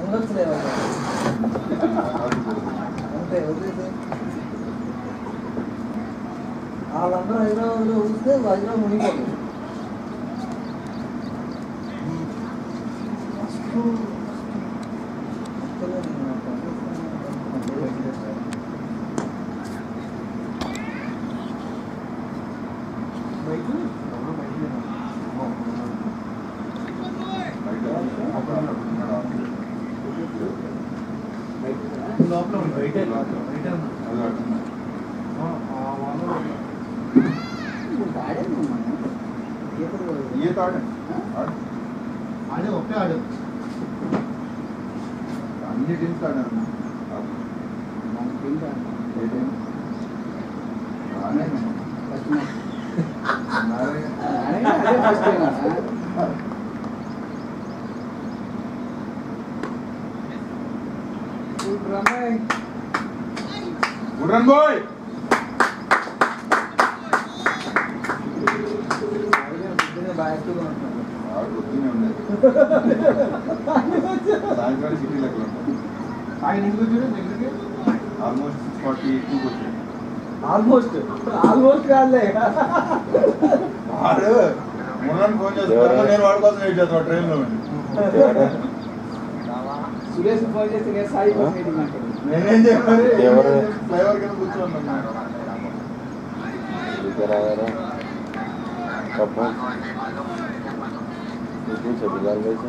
ఉండొచ్చులే వాళ్ళు. అంతే వదిలేసి వాళ్ళందరూ హైదరాబాద్లో చూస్తే హైదరాబాద్ మునిగిపోతుంది లోపల ఉంది, బయటే బయటే ఉంది. ఆ, ఆ వాళ్ళలో ఈత ఆడండి ఆడే ఒకే ఆడు అన్ని టీమ్స్ ఆడాను ఏ టీం రానే గుడ్ రన్ బాయ్ పొద్దునే ఉండేది సాయంత్రం సిటీ లెక్కలు ఉంటాయి ఆయన ఎందుకు వచ్చాడు దగ్గరికి ఆల్మోస్ట్ సిక్స్ ఫార్టీ టూకి వచ్చాడు ఆల్మోస్ట్ ఆల్మోస్ట్ కాదులే వాడు మురళని ఫోన్ చేస్తాను నేను వాడి కోసం వెయిట్ చేస్తాను ట్రైన్లో ఉండి సురేష్ ఫోన్ చేసి నేను సాయి బస్ మీటింగ్ అంటాడు నేనేం చేయాలి ఎవరు? ఫ్లైఓవర్ కింద కూర్చోన్నాను రాగారా కప్పు ఇది చెబుతారు వైపు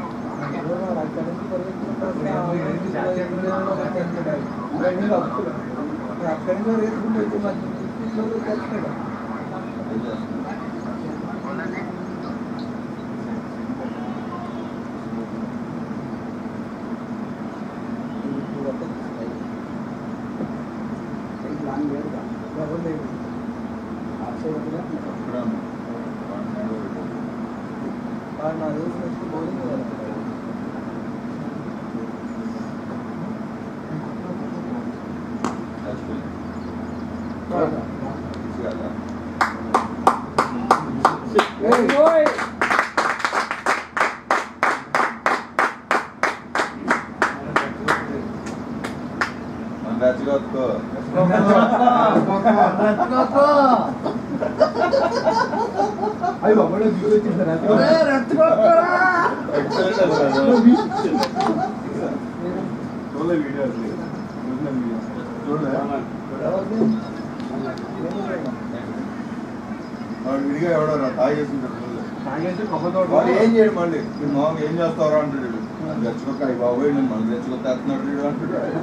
అక్కడి నుంచి రేసుకుంటూ వచ్చి మంచి తెచ్చుకోవడం అక్కడ ఉన్నాను. వాడిని అడగలేదు. నా రోజు వచ్చి బౌలింగ్ చచ్చిపోయింది. పిచ్చి కాదా? మన బ్యాచ్ లో వద్దుకో. అయ్యి బాబా దిగు వచ్చేసారు ఎక్సలెంట్ అసలు. చూడలే వీడియో అసలు. చూసిన వీడియో. చూడలే? వాడు విడిగా ఎవడో రా తాగేస్తుంటాడు చూడలే. తాగేసి కొబ్బరి తోట వాడు ఏం చేయడు మళ్ళీ మీరు మామూలుగా ఏం చేస్తారా అంటాడు వీడు. నన్ను రెచ్చగొక్క అయ్యి బాబోయ్ నేను మళ్ళీ రెచ్చగొక్క వేస్తున్నాడు వీడు అంటాడు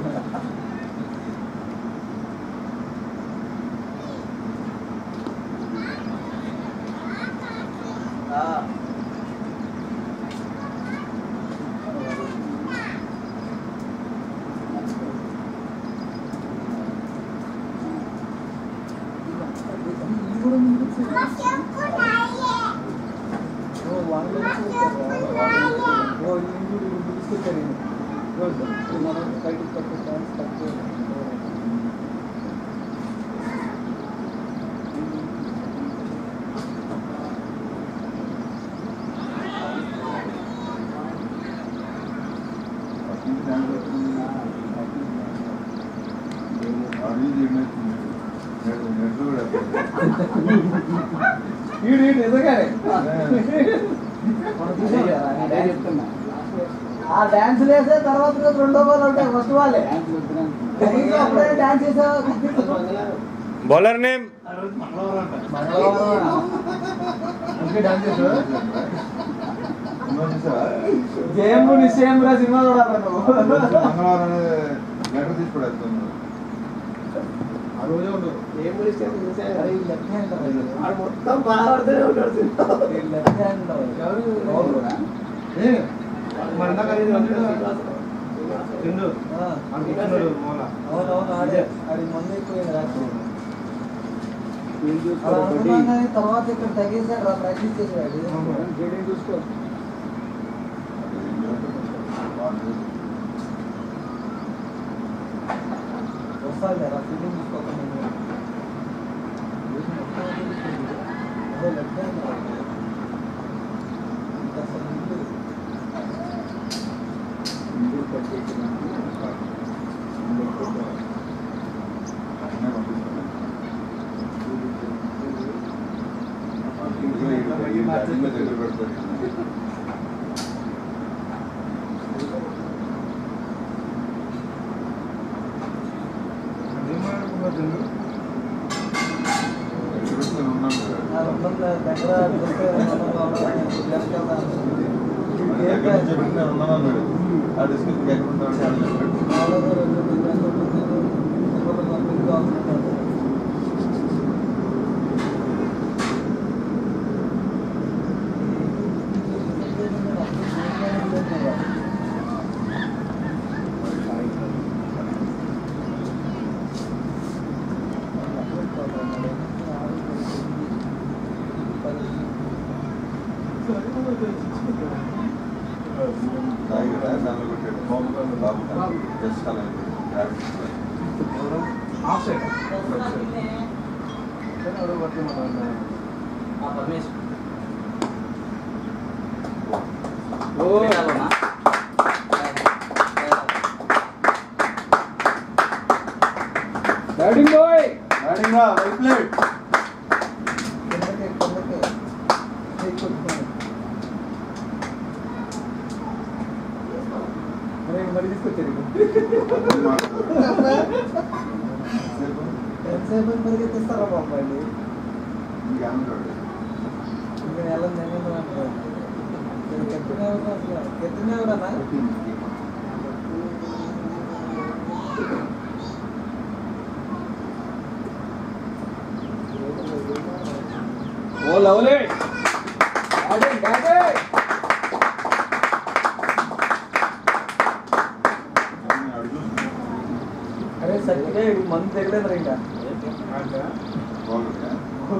వీడు వీడు నిజంగానే మనం చూసాం కదా, అదే చెప్తున్నా. ఆ డాన్స్ వేసే తర్వాత రోజు రెండో బాల్ ఉంటాయి ఫస్ట్ వాళ్ళే కనీసం అప్పుడే డాన్స్ చేసావు బౌలర్ నేమ్ ఆ రోజు మంగళవారం అంట మంగళవారం ఓకే డాన్స్ చేసావు జయము నిశ్చయం రా సినిమా చూడాలి నువ్వు మంగళవారం లెటర్ తీసుకుని ఆ రోజే ఉండదు అరే, ఈ left hand లో ఇది. మొత్తం బాగాడుతూనే ఉంటాడు ఈ left hand లో. ఎవరు? అవును కూడా. ఏ మన ఇందాక ఐదు వందలు తిండు ఆ, అని కూర్చున్నాడు మూల అవును అవును ఆడే అది మొన్న అయిపోయింది రాత్రి అలా అనుకున్నాం కానీ తర్వాత ఇక్కడ తగ్గేసాడు రా ప్రాక్టీస్ చేసాడు చూసుకో వస్తాది రా ఫీలింగ్ తీసుకోకుండా అదే లెఫ్ట్ హ్యాండ్ రా. ఇంకా అసలు ముందు అట్లనే పంపిస్తాను. ఇదిగో ఈ- ఈ బ్యాటింగ్ లో దగ్గర పెడతారు ఏం మాట్లాడుకున్నారు రెండు దగ్గర పెట్టుకొని ఉన్నాను కదా. దగ్గర మన దగ్గర నుంచి చెప్పి నేను ఉన్నాను అన్నాడు ఆ డిస్కషన్ ఎక్కడ ఉంటాడు అని చెప్పాడు తాగి కదా, దానిలో కొట్టాడు. బాబు బాబు జస్ట్ అలా హాఫ్ సైడ్ ఎవరో పట్టి మన బ్యాటింగ్ బాయ్ బ్యాటింగ్ రా వెల్ ప్లేడ్ మరి తీసుకొచ్చారు ఎంతసేపు పరిగెత్తిస్తారా బాబు అండి ఇంకేమంటాడు ఇంకా నెల నెల అంటారు కెప్టెన్ ఎవరు అసలు కెప్టెన్ ఎవరన్నా ఓ లవ్లీ బ్యాటింగ్ బ్యాటింగ్ అడుగు అరే సరిగ్గా మందు తెగలేదు ఇంకా బాగుందా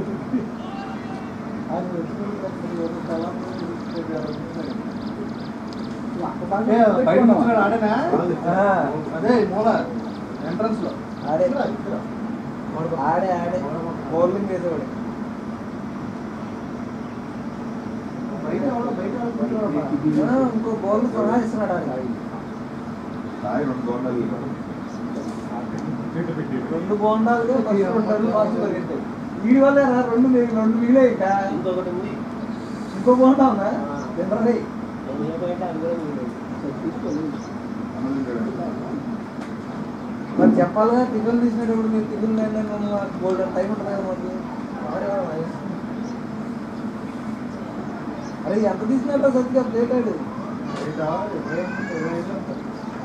ఆడనా ఆ. అదే ఈ మూల ఎంట్రన్స్ లో ఆడే ఇక్కడ, ఇక్కడ. ఆడే ఆడే బౌలింగ్ వేసేవాడు బయట ఎవడో బయట ఎవడో ఆ, ఇంకో బౌల్ సహాయిస్తున్నాడు ఆడ తాయి రెండు గోండాలు రెండు బోండాలు ఫస్ట్ రెండు రన్లు ఫాస్ట్ పరిగెత్తాయి వీడి వల్ల రా రెండు మిగి- రెండు మిగిలే ఇంకా ఇంకొకటి ఉంది ఇంకో బోండా ఉందా తింటది ఏమైతే అందులో ఉంది మరి చెప్పాలిగా టిఫిన్ తీసినప్పుడు మీరు టిఫిన్ లేని గోల్డెన్ టైం ఉంటుంది కదా మాకు వాడేవాడు వయసు. అరే ఎంత తీసినట్టు సత్తిగా ప్లేట్ ఆడు బయట ఇరవై ఇరవై ఐదు ఉంటారు.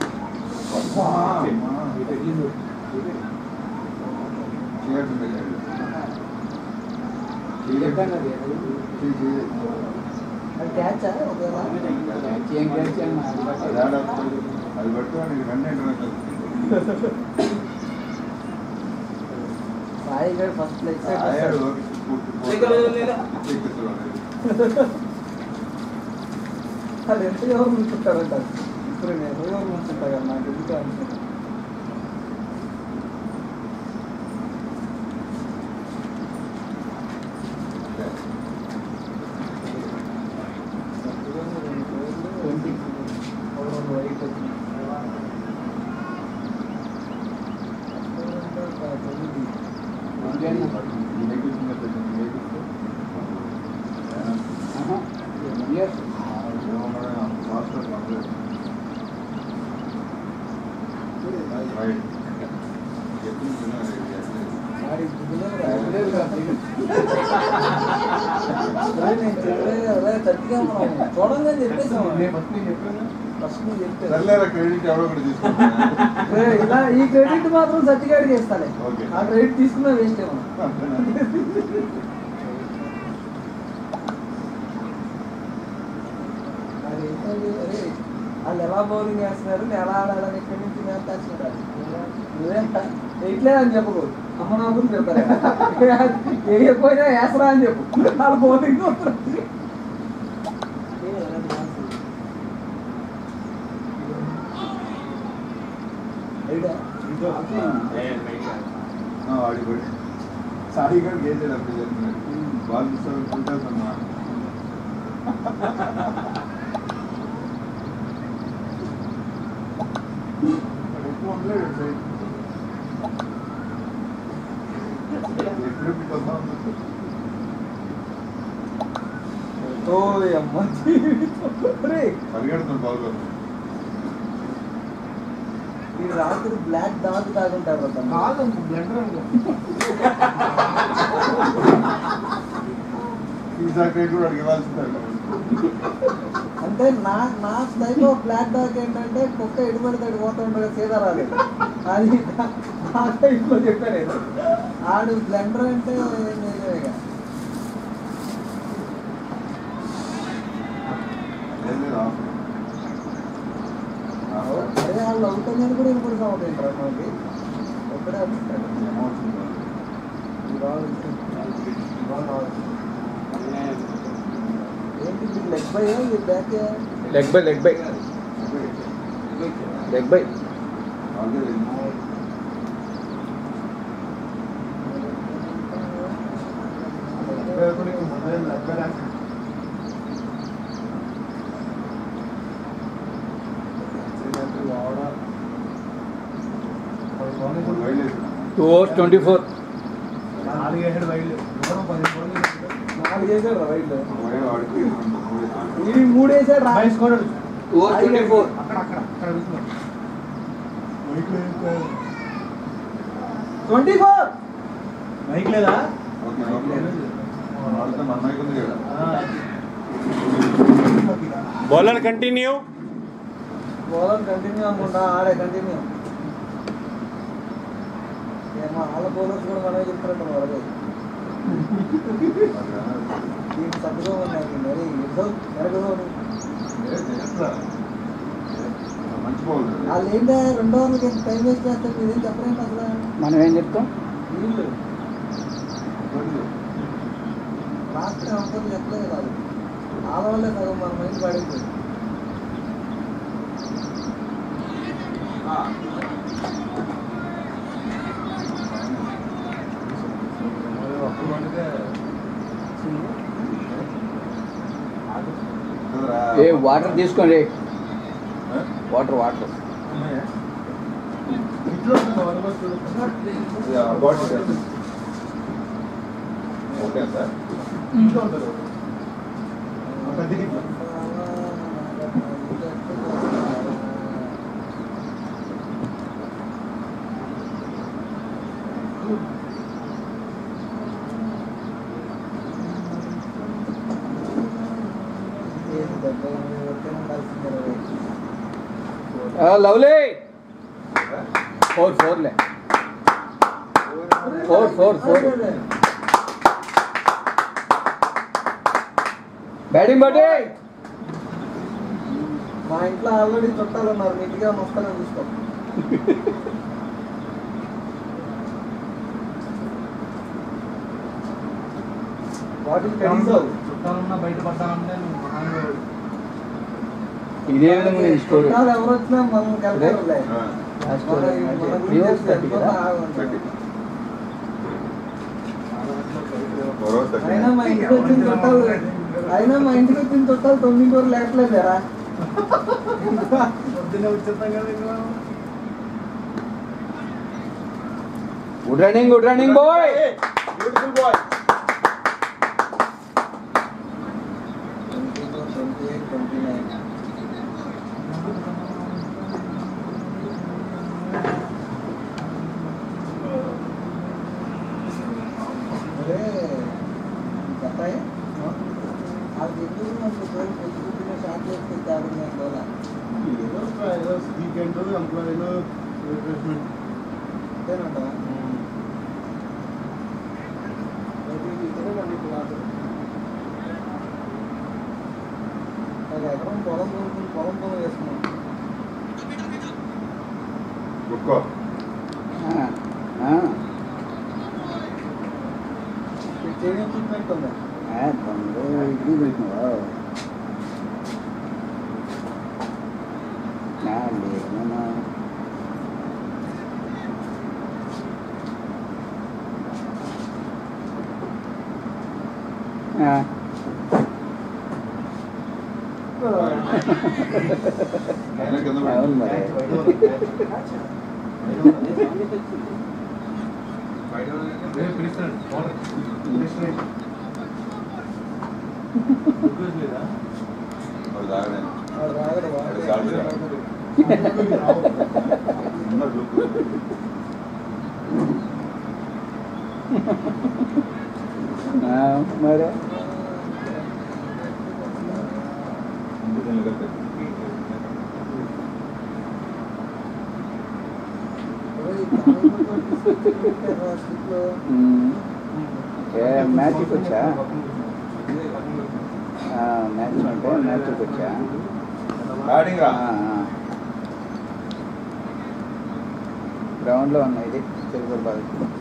అది క్యాచా ఒకవేళ అది పట్టుకోండి రెండు ఇంటర్నెట్ సాయి గారు ఫస్ట్ లెగ్ ఆయడు సైడ్ అది ఎంత ఎవరు ముంచుంటారంట ఇప్పుడు నేను ఎవరు ముంచుంటా కదా నాకు ఎందుకు అనుకుంటా చూడంగా చెప్పేసాం నేను ఫస్ట్ నేను చెప్పాను ఫస్ట్ నువ్వు చెప్పేది సర్లేరా క్రెడిట్ ఎవడో ఒకటి తీసుకుంటా ఏ, ఇలా ఈ క్రెడిట్ మాత్రం సర్టిఫికేట్ చేస్తాలే ఓకే. ఆ క్రెడిట్ తీసుకున్నా వేస్ట్ ఏమో అది ఏంటండి, అరే, వాళ్ళు ఎలా బౌలింగ్ వేస్తున్నారు నేను ఎలా ఆడాలని ఇక్కడి నుంచి నేను తెచ్చినాడు నువ్వే వేయట్లేదు అని చెప్పకు అమ్మ నా గురించి చెప్తారు వేయకపోయినా వేసరా అని చెప్పు వాళ్ళు బౌలింగ్ వాడి పడి సాయి గారు గేసాడు అప్పుడు చెప్తున్నాడు బాల్ తీసుకుంటా ఉన్నాడు సైడ్ ఎప్పుడు పికల్లా ఉంది ఓ అమ్మ జీవితం. ఒరేయ్, పరిగెడుతుంది బాగా ఈ రాత్రి బ్లాక్ డాగ్ తాగుంటారు అతను. కాదు బ్లెండర్ అనుకో పిజ్జా క్రేట్ కూడా అడిగవలసిందే అంటే నా నా స్టైల్ ఆఫ్ బ్లాక్ డాగ్ ఏంటంటే కుక్క ఎడుబడి తడి పోతా ఉండగా సీదా రాలేదు అది ఆ టైప్ లో చెప్పాను నేను ఆడు బ్లెండర్ అంటే నిజమే ఇక. ఏం లేదు ఆఫ్. ఆఫ్. అదే వాళ్ళు అవుతుందని కూడా ఇప్పుడు సౌండ్ ఏంటారు మనకి ఒక్కడే వస్తాడు ఏమవుతుంది? ఇవాళ ఇవాళ ఏంటి ఇది లెగ్ బై ఇది back leg bye leg bye leg bye already పేపర్కి ముందే లెక్క రాసి మూడు వైలు వేసిన. టూ అవర్స్ ట్వంటీ ఫోర్ నాలుగు ఏడు వైళ్ళు దూరం పది రోజులు నాలుగు వేసాడు రా రైట్ ఒక వైలు వాడికి మూడు వేసిన. ఇది మూడు వేసాడు రా boy score two hours twenty four అక్కడ అక్కడ అక్కడ అడుగుతున్నాడు మైక్ లేదు ట్వంటీ ఫోర్ మైక్ లేదా ఓకే, ఓకే. వాడితే మన మైక్ ఉంది కదా. బౌలర్ కంటిన్యూ బౌలర్ కంటిన్యూ అనుకుంటా ఆడే కంటిన్యూ ఏమో వాళ్ళ బౌలర్స్ కూడా మనమే చెప్తున్నట్టు వాళ్ళకి దీనికి సర్దుగా ఉన్నాయి మరి యుద్ధం జరగదు ఏ, చేస్తా. మంచి బౌల్ వాళ్ళు ఏంటో రెండో ఓవర్లకి ఎంత టైం వేస్ట్ చేస్తారు మీరేం చెప్పలేండి అసలు మనం ఏం చెప్తాం వీళ్ళు లాస్ట్ అంతా చెప్పలేదు కాదు వాళ్ళ వల్లే సగం మన మైండ్ పడింది ఏ వాటర్ తీసుకోండి వాటర్ వాటర్ ఇంట్లో ఓకే సార్ ఇంట్లో ఉంటారు పెద్ద గిట్ల లవ్లీ ఫోర్ ఫోర్లే four four four batting batting మా ఇంట్లో ఆల్రెడీ చుట్టాలు ఉన్నారు నీట్గా వస్తానని చూసుకో వాట్ ఇస్ కనీసం చుట్టాలున్నా బయట పడ్డానంటే నువ్వు మహానుభావుడు. ఇదే విధంగా నేను స్టోరీ చుట్టాలు ఎవరు వచ్చినా మనం కలపాలి త్రీ అవర్స్ థర్టీ కదా అయినా మా ఇంటికి వచ్చిన చుట్టాలు అయినా మా ఇంటికి వచ్చిన చుట్టాలు తొమ్మిది వరకు లేకలేదారా పొద్దున్నే వచ్చేస్తాం కదా ఇంకా good running good running boy beautiful boy twenty eight twenty nine అరే చెప్పాయి అది ఎందుకు మనకు పేరు పెట్టుకుంటున్న షార్ట్ చేస్తే తేడా పోలా ఏదో ఏదో వీకెండ్ ఎంప్లాయీలు రిఫ్రెష్మెంట్ అంతేనంట ప్రతి వీకెండ్ మనకి క్లాసు ఒక ఎకరం పొలం కొనుక్కుని పొలం పొలం వేసుకున్నాం కుక్కో చేయని ఎక్విప్మెంట్ ఉంది ఇది పెట్టినావా లేదమ్మా ఆయన కింద అవును మరి పెట్టు. నేను పిలుస్తాను బౌలర్ పిలుస్తాను గ్లూకోజ్ లేదా వాడు తాగలే. వాడు రాగడు, వాడు వాడు చాలు రాగడు. ఉన్న గ్లూకోజ్. ఆ, మరి ఇంటికి వెళ్ళగలితే. ఓయ్, తమిళ కూడా తీసుకొచ్చి ఆ స్లిప్లో. ఉమ్. ఏ మ్యాచ్కి వచ్చా ఆ, మ్యాచ్ అంటే మ్యాచ్కి వచ్చా బ్యాటింగ్ రా ఆ, ఆ. గ్రౌండ్లో ఉన్నా ఇది తిరుపతి బాల్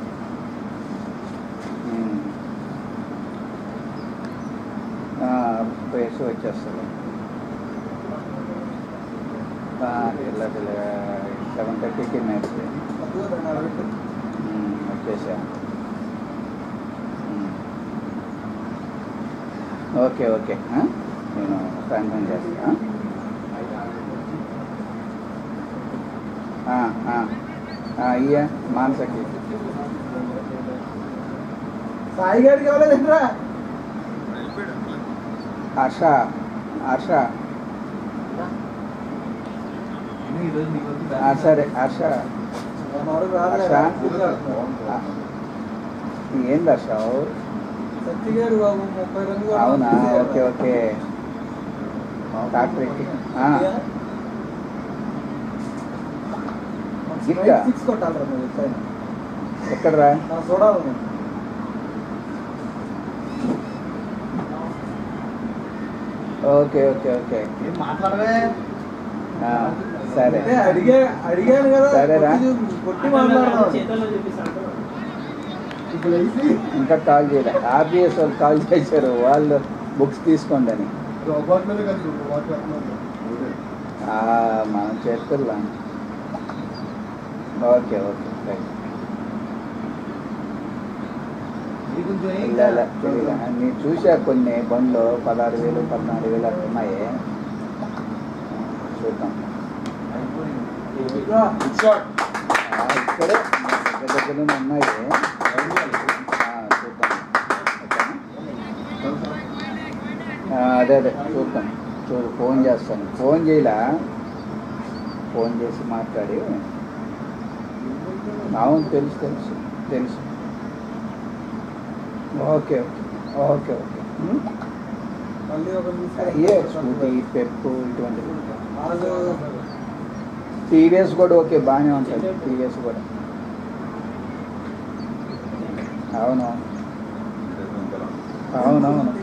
ప్లేస్ వచ్చేస్తుంది ఇలా సెవెన్ థర్టీకి మ్యాచ్ అదిగో దాన్ని అలా పెట్టు. ఉమ్, వచ్చేసా ఉమ్. ఓకే ఓకే ఆ? నేను సాయంత్రం చేస్తా ఆ? ఆ, ఆ, ఇయ్యా మానసకి సాయి గారికి ఇవ్వలేదంట్రా ఆశ ఆశ ఈరోజు నీకు వద్దు ఆ, సరే ఆశ మనోడు రాలే ఆశా? ఫోన్ ఆ, ఏంది ఆశ సత్తిగాడు బాబు ముప్పై రంగులు అవునా ఓకే ఓకే డాక్టర్ ఎక్కి ఆ, గిట్టా? సిక్స్ కొట్టాలరా నువ్వు ఎప్పుడైనా ఎక్కడరా నా చూడాలి నేను ఓకే ఓకే ఓకే ఏం మాట్లాడవే ఆ, సరే అంటే అడిగా అడిగాను కదా సరేరా. కొట్టి చూ- కొట్టి మాట్లాడదాం చేతుల్లో చూపిస్తాను ఇప్పుడు అయితే ఇంకా కాల్ చేయలే ఆర్బిఎస్ వాళ్ళు కాల్ చేశారు వాళ్ళు బుక్స్ తీసుకోండి అని అపార్ట్మెంట్ కదా అపార్ట్మెంట్ ఆ, మనం చేస్తున్నాం ఓకే ఓకే రైట్ ఇది కొంచెం ఏం ఇలా ఇలా ఇలా. నేను చూసా కొన్ని బండ్లు పదహారు వేలు పద్నాలుగు వేలు అట్లా ఉన్నాయి చూద్దాం రా. షాట్ ఆ, ఇక్కడే దగ్గర దగ్గరలోనే ఉన్నాయి ఆ, చూద్దాం ఓకేనా? ఆ, అదే అదే చూద్దాం చూడు ఫోన్ చేస్తాను ఫోన్ చేయలా ఫోన్ చేసి మాట్లాడి అవును తెలుసు తెలుసు తెలుసు ఓకే ఓకే ఓకే ఓకే ఉం? మళ్ళీ ఒక అయ్యే స్కూటీ పెప్పు ఇటువంటివి వాళ్ళు టీవీఎస్ కూడా ఓకే బాగానే ఉంటుంది టీవీఎస్ కూడా అవును అవునవును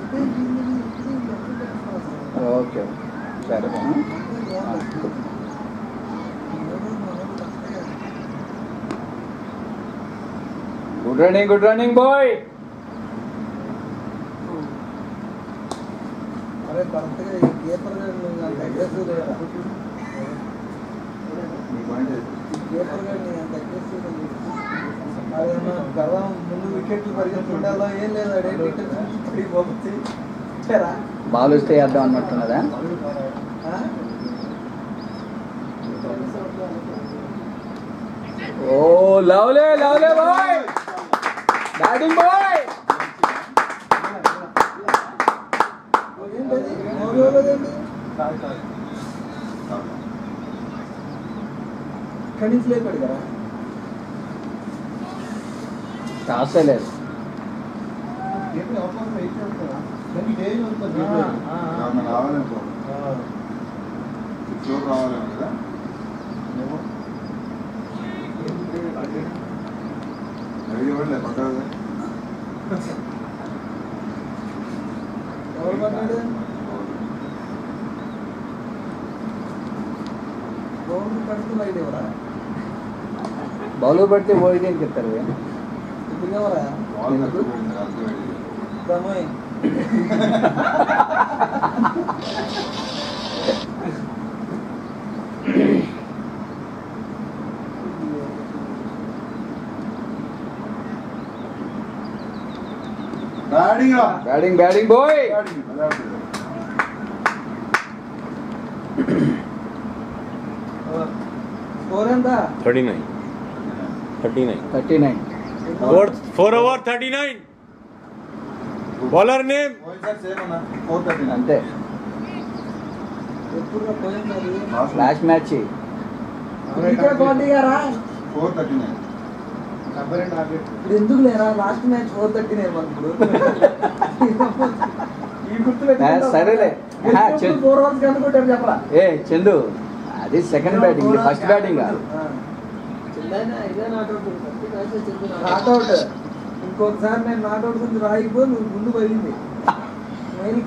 ఓకే సరే ఆ. Good running good running boy అరే కరెక్ట్గా ఈ పేపర్ గారు అంత అగ్రెసివ్ లేదా ఈ పేపర్ గారు నీ అంత అగ్రెసివ్ అదేమన్నా కదా ముందు వికెట్లు పరిగెత్తుండాలో ఏం లేదు అడే పడిపోతుంది ఇచ్చారా బాల్ వస్తే వేద్దాం అన్నట్టున్నదా ఆ? Oh lovely lovely boy batting boy ఏంటది మోగోలేదండి ఇక్కడి నుంచి లేపాడు కదా టాసే లేదు రావాలనుకో సిక్స్ రావాలేమో కదా ఐదు ఇవ్వండి పడ్డారు ఎవరు పడ్డాడు బౌండరీ కడుతూ బయట ఎవరా బౌలర్ పడితే ఓడి దేనికి ఇస్తారు ఇప్పుడు ఎవరా బాల్ కష్టపడింది అర్థమైంది దమ్మాయి బ్యాటింగ్ రా batting batting boy batting score ఎంత thirty nine thirty nine thirty nine four four over thirty nine bowler name పోయినసారి సేమ్ అన్న ఫోర్ థర్టీ అంతే ఎప్పుడు పోయింది అది లాస్ట్ మ్యాచ్ ఇక్కడ కోటి గారా ఫోర్ థర్టీ నైన్ డెబ్బై రెండు ఆర్డర్ ఇప్పుడు ఎందుకు లేరా లాస్ట్ మ్యాచ్ ఫోర్ థర్టీ నేను ఇప్పుడు ఈ గుర్తు ఆ, సరేలే. ఆ, చె- ఫోర్ అవర్స్ కనుక్కుంటారు చెప్పరా ఏ చందు అది సెకండ్ బ్యాటింగ్ ఫస్ట్ బ్యాటింగ్ చిన్న ఇదే నాటౌట్ ఫస్ట్ మ్యాచ్ చెంది నాట్అవుట్ ఇంకొకసారి నేను నాట్అవుట్ గురించి రాయిపో నువ్వు ముందు పోయింది మెయిన్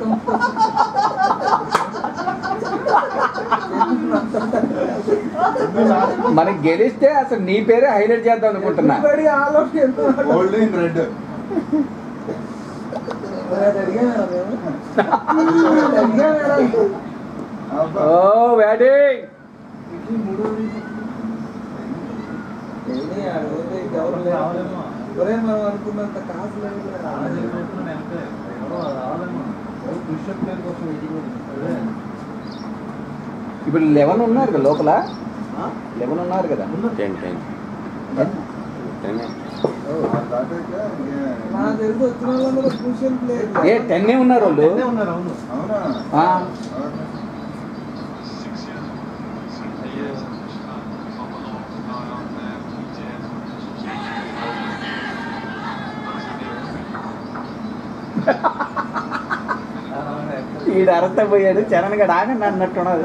మనకి గెలిస్తే అసలు నీ పేరే హైలైట్ చేద్దాం అనుకుంటున్నా ఆల్ అవుట్ ఎంత గోల్డ్ ఇన్ రెడ్ మరి అది అడిగాను మేము అది అడిగాను ఓ బ్యాటింగ్ ఇది మూడో ఏంటి అడిగితే ఎవరు లేరు రావాలేమో. ఒరే మనం అనుకున్నంత కాసు లేదు ఇప్పుడు లెవెన్ ఉన్నారు కదా లోపల లెవెన్ ఉన్నారు కదా टेन टेन टेन है నాకు తెలిసి వచ్చిన వాళ్ళందరూ క్రూషియల్ ప్లేయర్ ఏ టెన్ ఉన్నారు వాళ్ళు ఉన్నారు అవును అవునా ఆ. ఈడు అరత పోయాడు చరణ్ గడు ఆగండి అన్నట్టున్నది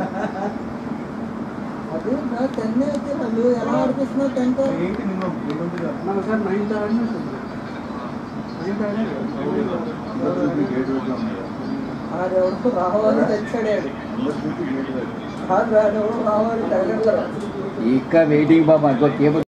అదే నా టెన్ అయితే నన్ను ఎలా ఆడిపిస్తున్నావు టెన్త్ ఏంటి నిన్న ఏముంది కదా? సార్ నైన్త్ ఆడినట్టుంది గేట్ పెట్టి ఉన్నాయి ఆడెవడో రావాలి తెచ్చాడాడు అందరికీ గేట్ పెట్టి ఆడెవడో రావాలి టైలర్ ఇక వెయిటింగ్ బాబా ఇంకో కేబుల్